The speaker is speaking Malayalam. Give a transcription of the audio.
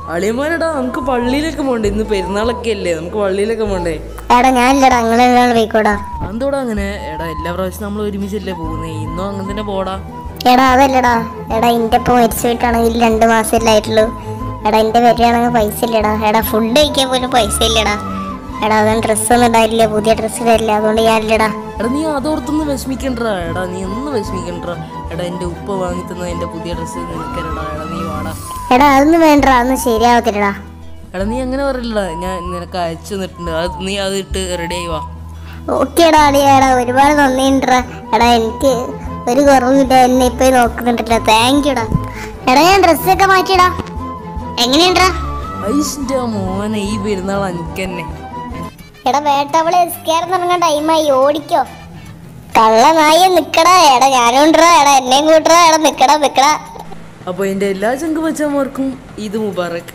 അളിയന്മാരെടാ നമുക്ക് പള്ളിയിലൊക്കെ പോണ്ടേ ഇന്ന് പെരുന്നാളൊക്കെ അല്ലേ നമുക്ക് പള്ളിയിലൊക്കെ പോണ്ടേ എടാ ഞാനില്ലടാ അങ്ങനെ പോയിക്കോടാ എന്തോടാ അങ്ങനെ എടാ എല്ലാ പ്രാവശ്യം നമ്മൾ ഒരുമിച്ചല്ലേ പോകുന്നേ ഇന്നും അങ്ങനെ തന്നെ പോടാ എടാ അതല്ലടാ എടാ എൻ്റെ ഇപ്പം മരിച്ചു പോയിട്ടാണെങ്കിൽ രണ്ട് മാസമല്ലേ ആയിട്ടുള്ളൂ എടാ എൻ്റെ വരികയാണെങ്കിൽ പൈസ ഇല്ലടാ എടാ ഫുഡ് കഴിക്കാൻ പോലും പൈസ ഇല്ലടാ എടാ അതൊന്നും ഡ്രസ്സൊന്നും ഇടാനില്ല പുതിയ ഡ്രസ്സ് ഇടാനില്ല അതുകൊണ്ട് ഞാനില്ലടാ എടാ നീ അതോർത്തൊന്നും വിഷമിക്കണ്ടടാ എടാ നീ ഒന്നും വിഷമിക്കണ്ടടാ എടാ എൻ്റെ ഉപ്പ വാങ്ങി തന്ന എൻ്റെ പുതിയ ഡ്രസ്സ് നിനക്കരടാ എടാ നീ വാടാ എടാ അതൊന്നും വേണ്ടടാ അതൊന്നും ശരിയാവത്തില്ലടാ എടാ നീ അങ്ങനെ പറയില്ലടാ ഞാൻ നിനക്ക് അയച്ചു തന്നിട്ടുണ്ട് അത് നീ അത് ഇട്ട് റെഡി ആയി വാ ഓക്കേടാ അളിയാടാ ഒരുപാട് നന്ദിയുണ്ടടാ എടാ എനിക്ക് ഒരു കുറവുമില്ല എന്നെ ഇപ്പൊ നോക്കുന്നുണ്ടല്ലോ താങ്ക് യുടാ എടാ ഞാൻ ഡ്രസ്സൊക്കെ മാറ്റിടാ എങ്ങനെയുണ്ടാ ഐഷിൻ്റെ മോനെ ഈ പെരുന്നാൾ എനിക്ക് തന്നെ എടാ വേട്ടവളെ എസ്കേർ ഇറങ്ങാൻ ടൈമായി ഓടിക്കോ കള്ള നായ നിക്കടാ എടാ ഞാനും ഉണ്ടടാ എടാ എന്നെയും കൂട്ടടാ എടാ നിക്കടാ നിക്കടാ അപ്പോൾ എൻ്റെ എല്ലാ ചങ്കുപച്ചമാർക്കും ഇത് മുബാറക്